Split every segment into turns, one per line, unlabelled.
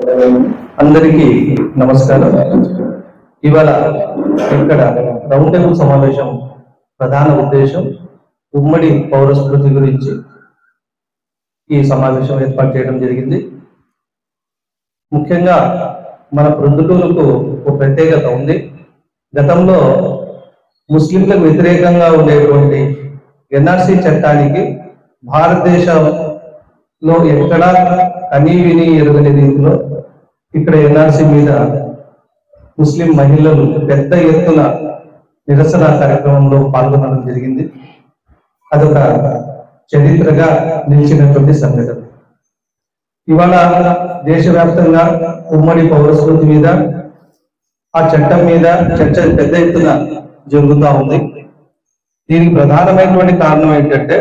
అందరికీ నమస్కారం ఇవాళ ఇక్కడ రౌండ్ టేబుల్ సమావేశం ప్రధాన ఉద్దేశం ఉమ్మడి పౌర స్మృతి గురించి ఈ సమావేశం ఏర్పాటు చేయడం జరిగింది ముఖ్యంగా మన ప్రొద్దుటూరుకు ఒక ప్రత్యేకత ఉంది గతంలో ముస్లింలకు వ్యతిరేకంగా ఉండేటువంటి ఎన్ఆర్సి చట్టానికి భారతదేశంలో ఎక్కడా కనీ విని ఎరుగని రీతిలో ఇక్కడ ఎన్ఆర్సి మీద ముస్లిం మహిళలు పెద్ద ఎత్తున నిరసన కార్యక్రమంలో పాల్గొనడం జరిగింది అదొక చరిత్రగా నిలిచినటువంటి సంఘటన ఇవాళ దేశవ్యాప్తంగా ఉమ్మడి పౌర స్మృతి మీద ఆ చట్టం మీద చర్చ పెద్ద ఎత్తున జరుగుతూ ఉంది దీనికి ప్రధానమైనటువంటి కారణం ఏంటంటే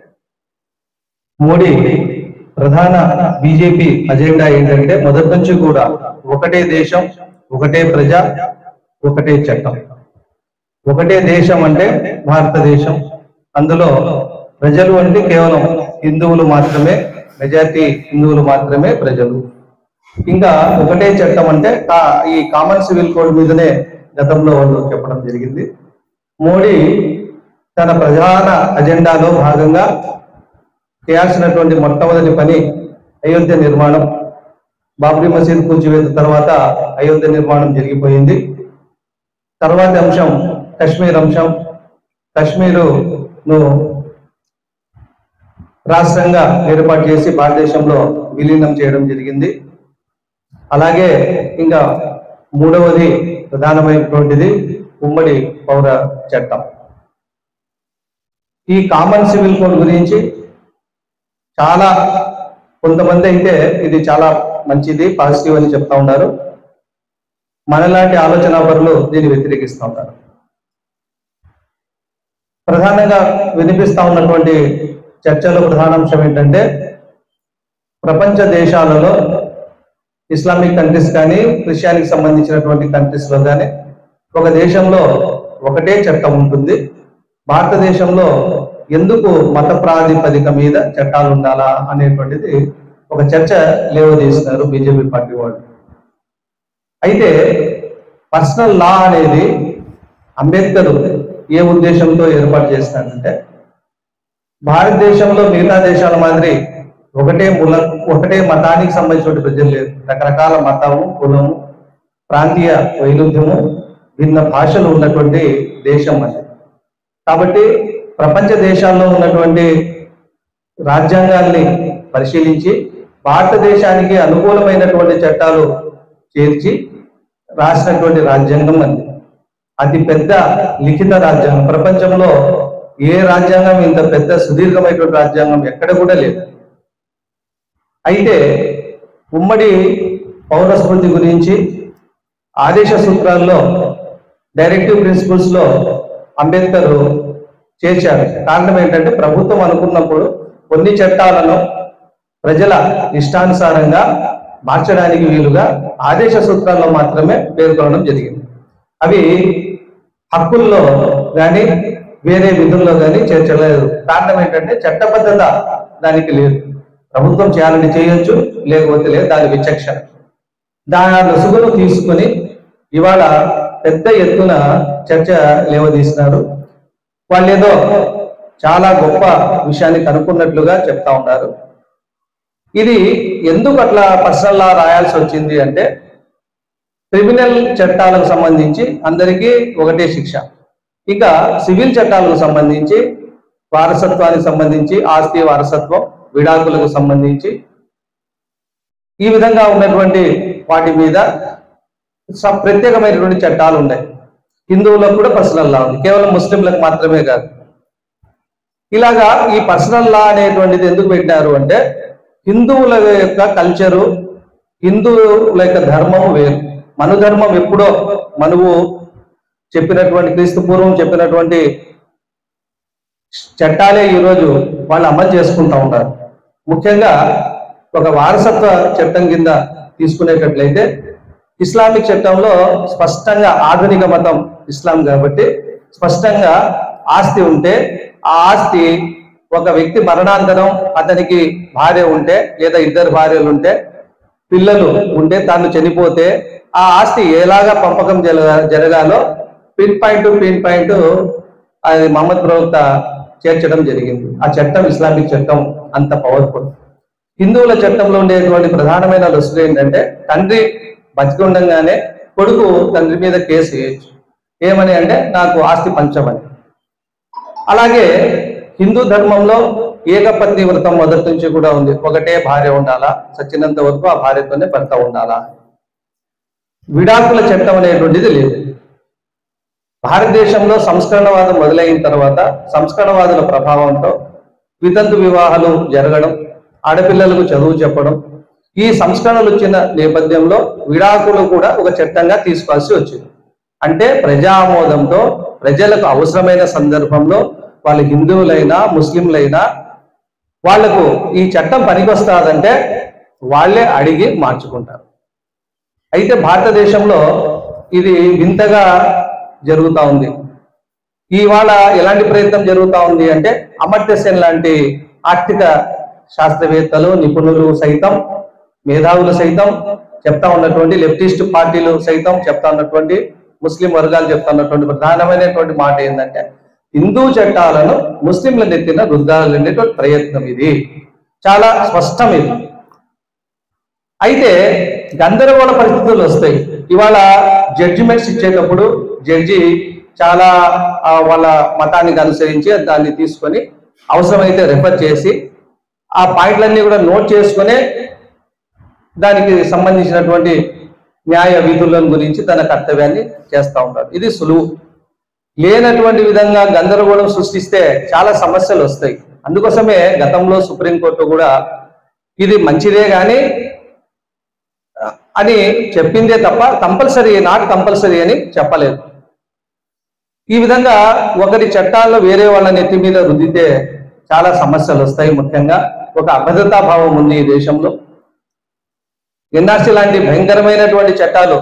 మోడీ ప్రధాన బీజేపీ అజెండా ఏంటంటే మొదటి నుంచి కూడా ఒకటే దేశం ఒకటే ప్రజ ఒకటే చట్టం ఒకటే దేశం అంటే భారతదేశం అందులో ప్రజలు అంటే కేవలం హిందువులు మాత్రమే మెజారిటీ హిందువులు మాత్రమే ప్రజలు ఇంకా ఒకటే చట్టం అంటే కా- ఈ కామన్ సివిల్ కోడ్ మీదనే గతంలో వాళ్ళు చెప్పడం జరిగింది మోడీ తన ప్రధాన అజెండాలో భాగంగా చేయాల్సినటువంటి మొట్టమొదటి పని అయోధ్య నిర్మాణం బాబ్రీ మసీద్ కూల్చివేత తర్వాత అయోధ్య నిర్మాణం జరిగిపోయింది తర్వాతి అంశం కశ్మీర్ అంశం కశ్మీరును రాష్ట్రంగా ఏర్పాటు చేసి భారతదేశంలో విలీనం చేయడం జరిగింది అలాగే ఇంకా మూడవది ప్రధానమైనటువంటిది ఉమ్మడి పౌర చట్టం ఈ కామన్ సివిల్ కోడ్ గురించి చాలా కొంతమంది అయితే ఇది చాలా మంచిది పాజిటివ్ అని చెప్తా ఉన్నారు మనలాంటి ఆలోచన పరులు దీన్ని వ్యతిరేకిస్తూ ఉన్నారు ప్రధానంగా వినిపిస్తా ఉన్నటువంటి చర్చలో ప్రధాన అంశం ఏంటంటే ప్రపంచ దేశాలలో ఇస్లామిక్ కంట్రీస్ కానీ క్రిస్టియానికి సంబంధించినటువంటి కంట్రీస్ లో కానీ ఒక దేశంలో ఒకటే చట్టం ఉంటుంది భారతదేశంలో ఎందుకు మత ప్రాతిపదిక మీద చట్టాలు ఉండాలా అనేటువంటిది ఒక చర్చ లేవదీస్తున్నారు బీజేపీ పార్టీ వాళ్ళు అయితే పర్సనల్ లా అనేది అంబేద్కర్ ఏ ఉద్దేశంతో ఏర్పాటు చేస్తాడంటే భారతదేశంలో మిగతా దేశాల మాదిరి ఒకటే ముల ఒకటే మతానికి సంబంధించిన ప్రజలు లేరు రకరకాల మతము కులము ప్రాంతీయ వైరుధ్యము భిన్న భాషలు ఉన్నటువంటి దేశం అది కాబట్టి ప్రపంచ దేశాల్లో ఉన్నటువంటి రాజ్యాంగాల్ని పరిశీలించి భారతదేశానికి అనుకూలమైనటువంటి చట్టాలు చేర్చి రాసినటువంటి రాజ్యాంగం అది అతి పెద్ద లిఖిత రాజ్యాంగం ప్రపంచంలో ఏ రాజ్యాంగం ఇంత పెద్ద సుదీర్ఘమైనటువంటి రాజ్యాంగం ఎక్కడ కూడా లేదు అయితే ఉమ్మడి పౌర స్మృతి గురించి ఆదేశ సూత్రాల్లో డైరెక్టివ్ ప్రిన్సిపల్స్ లో అంబేద్కర్ చేర్చారు కారణం ఏంటంటే ప్రభుత్వం అనుకున్నప్పుడు కొన్ని చట్టాలను ప్రజల ఇష్టానుసారంగా మార్చడానికి వీలుగా ఆదేశ సూత్రాల్లో మాత్రమే పేర్కొనడం జరిగింది అవి హక్కుల్లో కానీ వేరే విధుల్లో కానీ చేర్చలేదు కారణం ఏంటంటే చట్టబద్ధత దానికి లేదు ప్రభుత్వం చేయాలని చేయొచ్చు లేకపోతే లేదు దాని విచక్షణ దాని లొసుగును తీసుకొని ఇవాళ పెద్ద ఎత్తున చర్చ లేవదీస్తున్నారు వాళ్ళు ఏదో చాలా గొప్ప విషయాన్ని కనుక్కున్నట్లుగా చెప్తా ఉన్నారు ఇది ఎందుకు అట్లా పర్సనల్ లా రాయాల్సి వచ్చింది అంటే క్రిమినల్ చట్టాలకు సంబంధించి అందరికీ ఒకటే శిక్ష ఇక సివిల్ చట్టాలకు సంబంధించి వారసత్వానికి సంబంధించి ఆస్తి వారసత్వం విడాకులకు సంబంధించి ఈ విధంగా ఉన్నటువంటి వాటి మీద స- ప్రత్యేకమైనటువంటి చట్టాలు ఉన్నాయి హిందువులకు కూడా పర్సనల్ లా ఉంది కేవలం ముస్లింలకు మాత్రమే కాదు ఇలాగా ఈ పర్సనల్ లా అనేటువంటిది ఎందుకు పెట్టారు అంటే హిందువుల యొక్క కల్చరు హిందువుల యొక్క ధర్మము వేరు మన ధర్మం ఎప్పుడో మనువు చెప్పినటువంటి క్రీస్తు పూర్వం చెప్పినటువంటి చట్టాలే ఈరోజు వాళ్ళు అమలు చేసుకుంటా ఉంటారు ముఖ్యంగా ఒక వారసత్వ చట్టం కింద తీసుకునేటట్లయితే ఇస్లామిక్ చట్టంలో స్పష్టంగా ఆధునిక మతం ఇస్లాం కాబట్టి స్పష్టంగా ఆస్తి ఉంటే ఆ ఆస్తి ఒక వ్యక్తి మరణాంతరం అతనికి భార్య ఉంటే లేదా ఇద్దరు భార్యలు ఉంటే పిల్లలు ఉంటే తాను చనిపోతే ఆ ఆస్తి ఎలాగా పంపకం జరగా జరగాలో పిన్ పాయింట్ పిన్ పాయింట్ అది మహమ్మద్ ప్రవక్త చేర్చడం జరిగింది ఆ చట్టం ఇస్లామిక్ చట్టం అంత పవర్ఫుల్ హిందువుల చట్టంలో ఉండేటువంటి ప్రధానమైన లొసులు ఏంటంటే తండ్రి బతికి ఉండగానే కొడుకు తండ్రి మీద కేసు వేయచ్చు ఏమని అంటే నాకు ఆస్తి పంచమని అలాగే హిందూ ధర్మంలో ఏకపత్ని వ్రతం మొదటి నుంచి కూడా ఉంది ఒకటే భార్య ఉండాలా చచ్చినంత వరకు ఆ భార్యతోనే భర్త ఉండాలా విడాకుల చట్టం అనేటువంటిది లేదు భారతదేశంలో సంస్కరణవాదం మొదలైన తర్వాత సంస్కరణవాదుల ప్రభావంతో వితంతు వివాహాలు జరగడం ఆడపిల్లలకు చదువు చెప్పడం ఈ సంస్కరణలు వచ్చిన నేపథ్యంలో విడాకులు కూడా ఒక చట్టంగా తీసుకోవాల్సి వచ్చింది అంటే ప్రజా ఆమోదంతో ప్రజలకు అవసరమైన సందర్భంలో వాళ్ళు హిందువులైనా ముస్లింలైనా వాళ్లకు ఈ చట్టం పనికొస్తాదంటే వాళ్ళే అడిగి మార్చుకుంటారు అయితే భారతదేశంలో ఇది వింతగా జరుగుతా ఉంది ఇవాళ ఎలాంటి ప్రయత్నం జరుగుతా ఉంది అంటే అమర్త్య సెన్ లాంటి ఆర్థిక శాస్త్రవేత్తలు నిపుణులు సైతం మేధావులు సైతం చెప్తా ఉన్నటువంటి లెఫ్టిస్ట్ పార్టీలు సైతం చెప్తా ఉన్నటువంటి ముస్లిం వర్గాలు చెప్తా ఉన్నటువంటి ప్రధానమైనటువంటి మాట ఏంటంటే హిందూ చట్టాలను ముస్లింల నెత్తిన రుద్దాలనేటువంటి ప్రయత్నం ఇది చాలా స్పష్టం ఇది అయితే గందరగోళ పరిస్థితులు వస్తాయి ఇవాళ జడ్జిమెంట్స్ ఇచ్చేటప్పుడు జడ్జి చాలా ఆ, వాళ్ళ మతానికి అనుసరించి దాన్ని తీసుకొని అవసరమైతే రెఫర్ చేసి ఆ పాయింట్లన్నీ కూడా నోట్ చేసుకునే దానికి సంబంధించినటువంటి న్యాయ విధుల గురించి తన కర్తవ్యాన్ని చేస్తూ ఉంటారు ఇది సులువు లేనటువంటి విధంగా గందరగోళం సృష్టిస్తే చాలా సమస్యలు వస్తాయి అందుకోసమే గతంలో సుప్రీంకోర్టు కూడా ఇది మంచిదే కానీ అని చెప్పిందే తప్ప కంపల్సరీ నాట్ కంపల్సరీ అని చెప్పలేదు ఈ విధంగా ఒకరి చట్టాల్లో వేరే వాళ్ళ నెత్తి మీద రుద్దితే చాలా సమస్యలు వస్తాయి ముఖ్యంగా ఒక అభద్రతా భావం ఉంది ఈ దేశంలో ఎన్ఆర్సీ లాంటి భయంకరమైనటువంటి చట్టాలు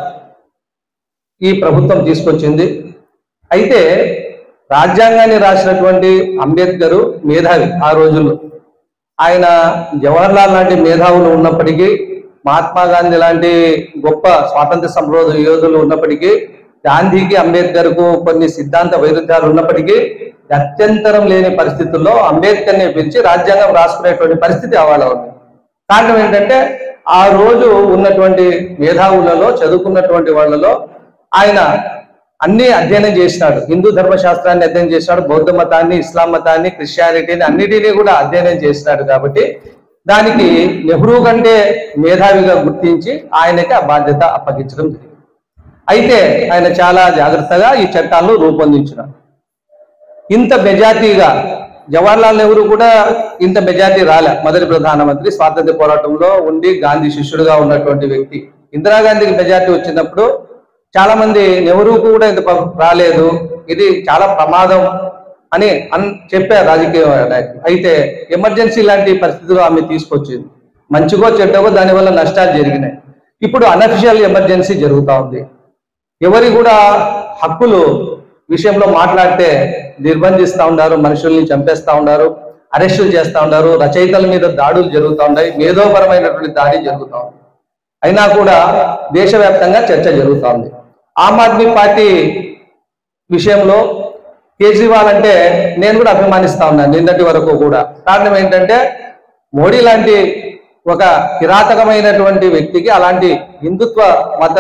ఈ ప్రభుత్వం తీసుకొచ్చింది అయితే రాజ్యాంగాన్ని రాసినటువంటి అంబేద్కర్ మేధావి ఆ రోజుల్లో ఆయన జవహర్లాల్ లాంటి మేధావులు ఉన్నప్పటికీ మహాత్మా గాంధీ లాంటి గొప్ప స్వాతంత్ర సంరోధ యోధులు ఉన్నప్పటికీ గాంధీకి అంబేద్కర్ కు కొన్ని సిద్ధాంత వైరుధ్యాలు ఉన్నప్పటికీ గత్యంతరం లేని పరిస్థితుల్లో అంబేద్కర్ ని పిలిచి రాజ్యాంగం రాసుకునేటువంటి పరిస్థితి అవాళ ఉంది కారణం ఏంటంటే ఆ రోజు ఉన్నటువంటి మేధావులలో చదువుకున్నటువంటి వాళ్ళలో ఆయన అన్ని అధ్యయనం చేసినాడు హిందూ ధర్మశాస్త్రాన్ని అధ్యయనం చేసినాడు బౌద్ధ మతాన్ని ఇస్లాం మతాన్ని క్రిస్టియానిటీని అన్నిటినీ కూడా అధ్యయనం చేసినాడు కాబట్టి దానికి నెహ్రూ కంటే మేధావిగా గుర్తించి ఆయనకి ఆ బాధ్యత అప్పగించడం జరిగింది అయితే ఆయన చాలా జాగ్రత్తగా ఈ చట్టాలను రూపొందించినారు ఇంత మెజార్టీగా జవహర్లాల్ నెహ్రూ కూడా ఇంత మెజార్టీ రాలే మొదటి ప్రధానమంత్రి స్వాతంత్ర పోరాటంలో ఉండి గాంధీ శిష్యుడుగా ఉన్నటువంటి వ్యక్తి ఇందిరాగాంధీకి మెజార్టీ వచ్చినప్పుడు చాలా మంది నెహ్రూకు కూడా ఇంత ప- రాలేదు ఇది చాలా ప్రమాదం అని అన్ చెప్పారు రాజకీయ నాయకులు అయితే ఎమర్జెన్సీ లాంటి పరిస్థితులు ఆమె తీసుకొచ్చింది మంచిగో చెడ్డగో దానివల్ల నష్టాలు జరిగినాయి ఇప్పుడు అనఫిషియల్ ఎమర్జెన్సీ జరుగుతా ఉంది ఎవరి కూడా హక్కులు విషయంలో మాట్లాడితే నిర్బంధిస్తా ఉన్నారు మనుషుల్ని చంపేస్తా ఉన్నారు అరెస్టులు చేస్తా ఉన్నారు రచయితల మీద దాడులు జరుగుతూ ఉన్నాయి మేధోపరమైనటువంటి దాడి జరుగుతా ఉంది అయినా కూడా దేశవ్యాప్తంగా చర్చ జరుగుతా ఉంది ఆమ్ ఆద్మీ పార్టీ విషయంలో కేజ్రీవాల్ అంటే నేను కూడా అభిమానిస్తా ఉన్నాను నిన్నటి వరకు కూడా కారణం ఏంటంటే మోడీ లాంటి ఒక కిరాతకమైనటువంటి వ్యక్తికి అలాంటి హిందుత్వ మత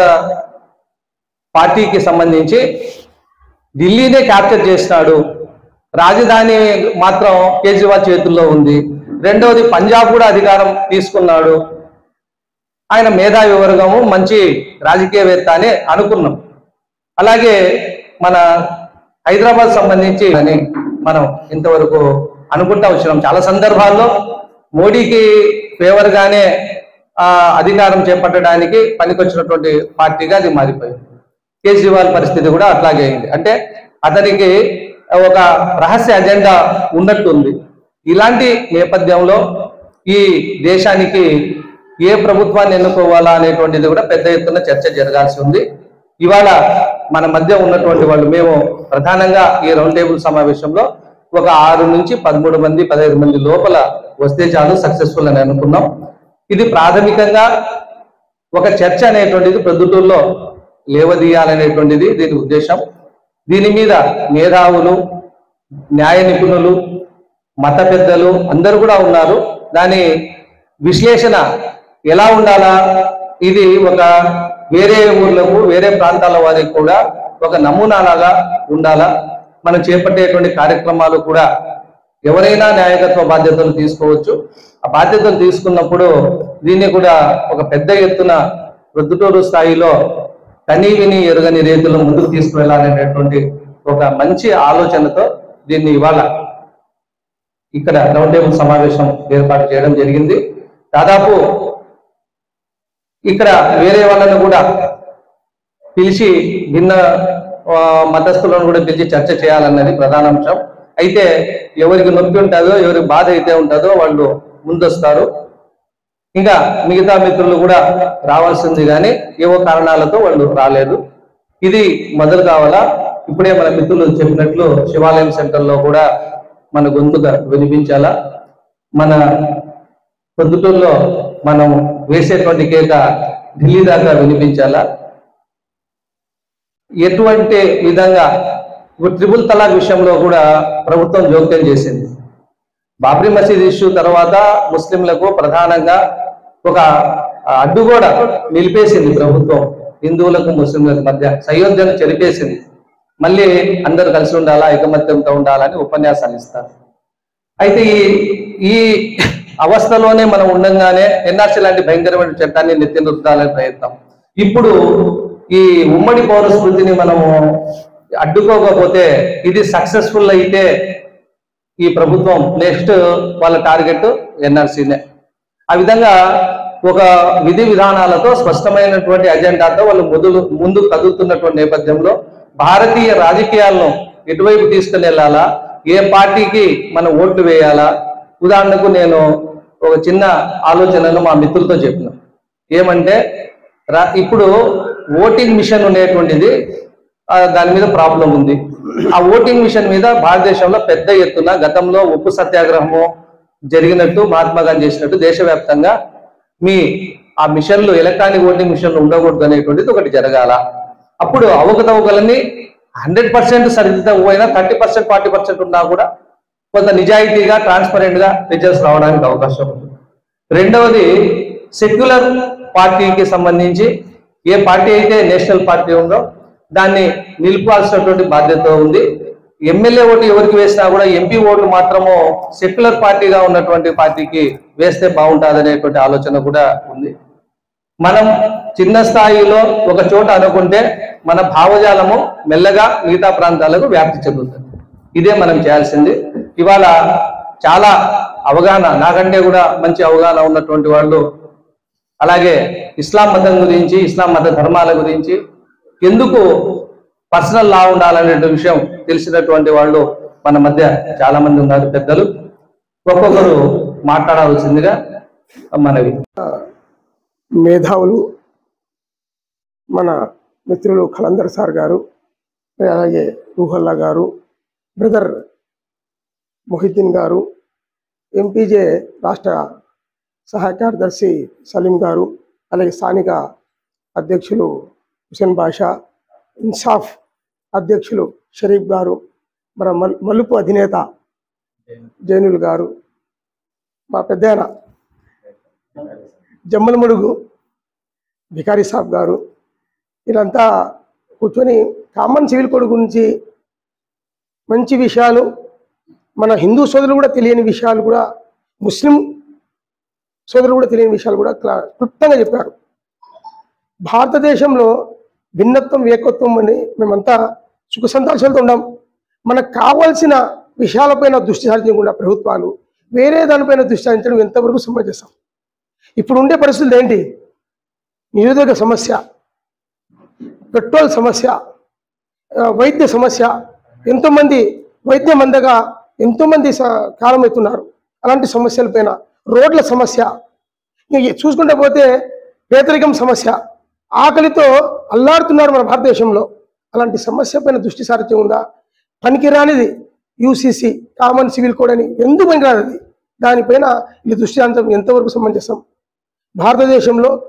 పార్టీకి సంబంధించి ఢిల్లీనే క్యాప్చర్ చేసినాడు రాజధాని మాత్రం కేజ్రీవాల్ చేతుల్లో ఉంది రెండవది పంజాబ్ కూడా అధికారం తీసుకున్నాడు ఆయన మేధావి వర్గము మంచి రాజకీయవేత్త అని అనుకున్నాం అలాగే మన హైదరాబాద్ సంబంధించి అని మనం ఇంతవరకు అనుకుంటా వచ్చినాం చాలా సందర్భాల్లో మోడీకి ఫేవర్ గానే ఆ అధికారం చేపట్టడానికి పనికొచ్చినటువంటి పార్టీగా అది మారిపోయింది కేజ్రీవాల్ పరిస్థితి కూడా అట్లాగే అయింది అంటే అతనికి ఒక రహస్య అజెండా ఉన్నట్టుంది ఇలాంటి నేపథ్యంలో ఈ దేశానికి ఏ ప్రభుత్వాన్ని ఎన్నుకోవాలా అనేటువంటిది కూడా పెద్ద ఎత్తున చర్చ జరగాల్సి ఉంది ఇవాళ మన మధ్య ఉన్నటువంటి వాళ్ళు మేము ప్రధానంగా ఈ రౌండ్ టేబుల్ సమావేశంలో ఒక ఆరు నుంచి పదమూడు మంది పదహైదు మంది లోపల వస్తే చాలు సక్సెస్ఫుల్ అని అనుకున్నాం ఇది ప్రాథమికంగా ఒక చర్చ అనేటువంటిది ప్రొద్దుటూరులో లేవదీయాలనేటువంటిది దీని ఉద్దేశం దీని మీద మేధావులు న్యాయ నిపుణులు మత పెద్దలు అందరూ కూడా ఉన్నారు దాని విశ్లేషణ ఎలా ఉండాలా ఇది ఒక వేరే ఊర్లకు వేరే ప్రాంతాల వారికి కూడా ఒక నమూనాలాగా ఉండాలా మనం చేపట్టేటువంటి కార్యక్రమాలు కూడా ఎవరైనా నాయకత్వ బాధ్యతలు తీసుకోవచ్చు ఆ బాధ్యతలు తీసుకున్నప్పుడు దీన్ని కూడా ఒక పెద్ద ఎత్తున ప్రొద్దుటూరు స్థాయిలో కనీ విని ఎరుగని రీతిలో ముందుకు తీసుకువెళ్ళాలనేటువంటి ఒక మంచి ఆలోచనతో దీన్ని ఇవాళ ఇక్కడ రౌండ్ టేబుల్ సమావేశం ఏర్పాటు చేయడం జరిగింది దాదాపు ఇక్కడ వేరే వాళ్ళని కూడా పిలిచి భిన్న ఆ, మతస్థులను కూడా పిలిచి చర్చ చేయాలన్నది ప్రధాన అంశం అయితే ఎవరికి నొప్పి ఉంటుందో ఎవరికి బాధ అయితే ఉంటుందో వాళ్ళు ముందొస్తారు ఇంకా మిగతా మిత్రులు కూడా రావాల్సింది కానీ ఏవో కారణాలతో వాళ్ళు రాలేదు ఇది మొదలు కావాలా ఇప్పుడే మన మిత్రులు చెప్పినట్లు శివాలయం సెంటర్లో కూడా మన గొంతుగా వినిపించాలా మన పొద్దుటూరులో మనం వేసేటువంటి కేక ఢిల్లీ దాకా వినిపించాలా ఎటువంటి విధంగా ఇప్పుడు ట్రిపుల్ తలాక్ విషయంలో కూడా ప్రభుత్వం జోక్యం చేసింది బాబ్రీ మసీద్ ఇష్యూ తర్వాత ముస్లింలకు ప్రధానంగా ఒక అడ్డుగోడ నిలిపేసింది ప్రభుత్వం హిందువులకు ముస్లింలకు మధ్య సయోధ్యను చెరిపేసింది మళ్ళీ అందరూ కలిసి ఉండాలా ఐకమత్యంతో ఉండాలని ఉపన్యాసాలు ఇస్తారు అయితే ఈ ఈ అవస్థలోనే మనం ఉండంగానే ఎన్ఆర్సీ లాంటి భయంకరమైన చట్టాన్ని నెత్తిన రుద్దాలనే ప్రయత్నం ఇప్పుడు ఈ ఉమ్మడి పౌర స్మృతిని మనము అడ్డుకోకపోతే ఇది సక్సెస్ఫుల్ అయితే ఈ ప్రభుత్వం నెక్స్ట్ వాళ్ళ టార్గెట్ ఎన్ఆర్సీనే ఆ విధంగా ఒక విధి విధానాలతో స్పష్టమైనటువంటి అజెండాతో వాళ్ళు మొదలు ముందు కదులుతున్నటువంటి నేపథ్యంలో భారతీయ రాజకీయాలను ఎటువైపు తీసుకుని వెళ్ళాలా ఏ పార్టీకి మనం ఓట్లు వేయాలా ఉదాహరణకు నేను ఒక చిన్న ఆలోచనను మా మిత్రులతో చెప్పిన ఏమంటే రా- ఇప్పుడు ఓటింగ్ మిషన్ అనేటువంటిది ఆ, దాని మీద ప్రాబ్లం ఉంది ఆ ఓటింగ్ మిషన్ మీద భారతదేశంలో పెద్ద ఎత్తున గతంలో ఉప్పు సత్యాగ్రహము జరిగినట్టు మహాత్మా గాంధీ చేసినట్టు దేశవ్యాప్తంగా మీ ఆ మిషన్లు ఎలక్ట్రానిక్ ఓటింగ్ మిషన్లు ఉండకూడదు అనేటువంటిది ఒకటి జరగాల అప్పుడు అవకతవకలన్నీ హండ్రెడ్ పర్సెంట్ సరిదిద్దకపోయినా థర్టీ పర్సెంట్ ఫార్టీ పర్సెంట్ ఉన్నా కూడా కొంత నిజాయితీగా ట్రాన్స్పరెంట్ గా రిజల్ట్స్ రావడానికి అవకాశం ఉంది రెండవది సెక్యులర్ పార్టీకి సంబంధించి ఏ పార్టీ అయితే నేషనల్ పార్టీ ఉందో దాన్ని నిలుపాల్సినటువంటి బాధ్యత ఉంది ఎమ్మెల్యే ఓటు ఎవరికి వేసినా కూడా ఎంపీ ఓట్లు మాత్రము సెక్యులర్ పార్టీగా ఉన్నటువంటి పార్టీకి వేస్తే బాగుంటుంది అనేటువంటి ఆలోచన కూడా ఉంది మనం చిన్న స్థాయిలో ఒక చోట అనుకుంటే మన భావజాలము మెల్లగా మిగతా ప్రాంతాలకు వ్యాప్తి చెందుతుంది ఇదే మనం చేయాల్సింది ఇవాళ చాలా అవగాహన నాకంటే కూడా మంచి అవగాహన ఉన్నటువంటి వాళ్ళు అలాగే ఇస్లాం మతం గురించి ఇస్లాం మత ధర్మాల గురించి ఎందుకు పర్సనల్ లా ఉండాలనే విషయం తెలిసినటువంటి వాళ్ళు మన మధ్య చాలా మంది ఉన్నారు పెద్దలు ఒక్కొక్కరు మాట్లాడవలసిందిగా మనవి
మేధావులు మన మిత్రులు ఖలందర్ సార్ గారు అలాగే రూహల్లా గారు బ్రదర్ మొహిద్దీన్ గారు ఎంపీజే రాష్ట్ర సహాయ కార్యదర్శి సలీం గారు అలాగే స్థానిక అధ్యక్షులు హుసేన్ బాషా ఇన్సాఫ్ అధ్యక్షులు షరీఫ్ గారు మన మల్- మలుపు అధినేత జైనుల్ గారు మా పెద్దాయన జమ్మలమడుగు భికారి సాబ్ గారు వీళ్ళంతా కూర్చొని కామన్ సివిల్ కోడ్ గురించి మంచి విషయాలు మన హిందూ సోదరులు కూడా తెలియని విషయాలు కూడా ముస్లిం సోదరులు కూడా తెలియని విషయాలు కూడా క్లా- క్లుప్తంగా చెప్పారు భారతదేశంలో భిన్నత్వం ఏకత్వం అని మేమంతా సుఖ సంతోషాలతో ఉన్నాం మనకు కావాల్సిన విషయాలపైన దృష్టి సారించకుండా ప్రభుత్వాలు వేరే దానిపైన దృష్టి సారించడం ఎంతవరకు సమంజసం ఇప్పుడు ఉండే పరిస్థితులు ఏంటి నిరుద్యోగ సమస్య పెట్రోల్ సమస్య ఆ, వైద్య సమస్య ఎంతోమంది వైద్యం అందగా ఎంతోమంది స- కాలమవుతున్నారు అలాంటి సమస్యలపైన రోడ్ల సమస్య ఇంక ఈ చూసుకుంటే పోతే పేదరికం సమస్య ఆకలితో అల్లాడుతున్నారు మన భారతదేశంలో అలాంటి సమస్య పైన దృష్టి సారథ్యం ఉందా పనికిరానిది యూసీసీ కామన్ సివిల్ కోడ్ అని ఎందుకు పనికిరానిది దానిపైన ఈ దృష్టి సారించడం ఎంతవరకు సమంజసం భారతదేశంలో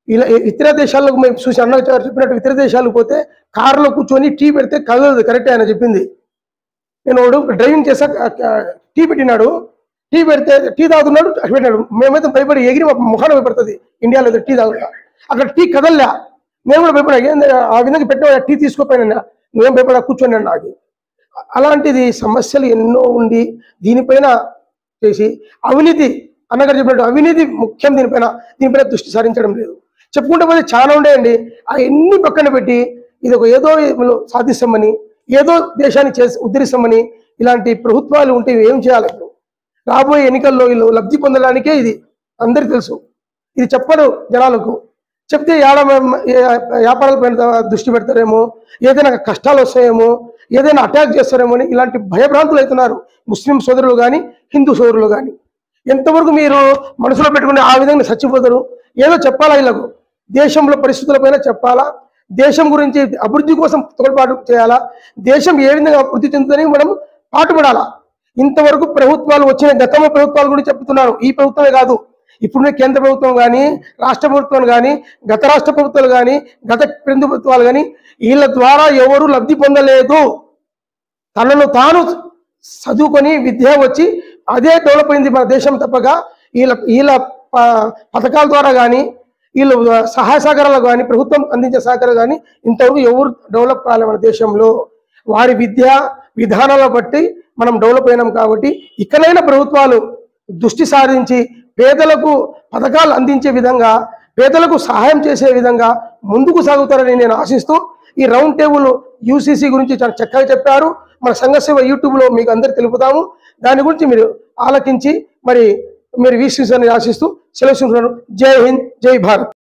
ఇలా ఇతర దేశాలకు మేము చూసి అన్న గారు చెప్పినట్టు ఇతర దేశాలకు పోతే కారులో కూర్చొని టీ పెడితే కదలదు కరెక్టే ఆయన చెప్పింది నేను వాడు డ్రైవింగ్ చేసా టీ పెట్టినాడు టీ పెడితే టీ తాగుతున్నాడు అటు పెట్టినాడు మేమైతే భయపడి ఎగిరి మా ముఖాన భయపడుతుంది ఇండియాలో అయితే టీ తాగుతా అక్కడ టీ కదల్లా నేను కూడా భయపడా ఏంది ఆ విధంగా పెట్టిన టీ తీసుకోపోయినా నువ్వేం భయపడా కూర్చొని నాకు అలాంటిది సమస్యలు ఎన్నో ఉండి దీనిపైన చేసి అవినీతి అన్నగారు చెప్పినట్టు అవినీతి ముఖ్యం దీనిపైన దీనిపైన దృష్టి సారించడం లేదు చెప్పుకుంటే పోతే చాలా ఉండేయండి ఆ ఎన్ని పక్కన పెట్టి ఇది ఒక ఏదో సాధిస్తామని ఏదో దేశాన్ని చేసి ఉద్ధరిస్తామని ఇలాంటి ప్రభుత్వాలు ఉంటే ఇవి ఏం చేయాలి ఇప్పుడు రాబోయే ఎన్నికల్లో వీళ్ళు లబ్ధి పొందడానికే ఇది అందరికీ తెలుసు ఇది చెప్పరు జనాలకు చెప్తే ఏడ వ్యాపారాలపైన దృష్టి పెడతారేమో ఏదైనా కష్టాలు వస్తాయేమో ఏదైనా అటాక్ చేస్తారేమో అని ఇలాంటి భయభ్రాంతులు అవుతున్నారు ముస్లిం సోదరులు కానీ హిందూ సోదరులు కానీ ఎంతవరకు మీరు మనసులో పెట్టుకుని ఆ విధంగా చచ్చిపోతారు ఏదో చెప్పాలా వీళ్ళకు దేశంలో పరిస్థితులపైన చెప్పాలా దేశం గురించి అభివృద్ధి కోసం తోడ్పాటు చేయాలా దేశం ఏ విధంగా అభివృద్ధి చెందుతుందని మనం పాటుపడాలా ఇంతవరకు ప్రభుత్వాలు వచ్చిన గతంలో ప్రభుత్వాల గురించి చెప్తున్నారు ఈ ప్రభుత్వమే కాదు ఇప్పుడున్న కేంద్ర ప్రభుత్వం కానీ రాష్ట్ర ప్రభుత్వం కానీ గత రాష్ట్ర ప్రభుత్వాలు కానీ గత కేంద్ర ప్రభుత్వాలు కానీ వీళ్ళ ద్వారా ఎవరు లబ్ధి పొందలేదు తనను తాను చదువుకొని విద్య వచ్చి అదే డెవలప్ అయింది మన దేశం తప్పగా వీళ్ళ వీళ్ళ ప- పథకాల ద్వారా కానీ వీళ్ళు సహాయ సహకారాలు కానీ ప్రభుత్వం అందించే సహకారాలు కానీ ఇంతవరకు ఎవరు డెవలప్ కాలే మన దేశంలో వారి విద్య విధానాల బట్టి మనం డెవలప్ అయినాం కాబట్టి ఇకనైనా ప్రభుత్వాలు దృష్టి సారించి పేదలకు పథకాలు అందించే విధంగా పేదలకు సహాయం చేసే విధంగా ముందుకు సాగుతారని నేను ఆశిస్తూ ఈ రౌండ్ టేబుల్ యూసీసీ గురించి చాలా చక్కగా చెప్పారు మన సంఘసేవ యూట్యూబ్లో మీకు అందరు తెలుపుతాము దాని గురించి మీరు ఆలకించి మరి మీరు వీక్షించాలని ఆశిస్తూ సెలవు జై హింద్ జై భారత్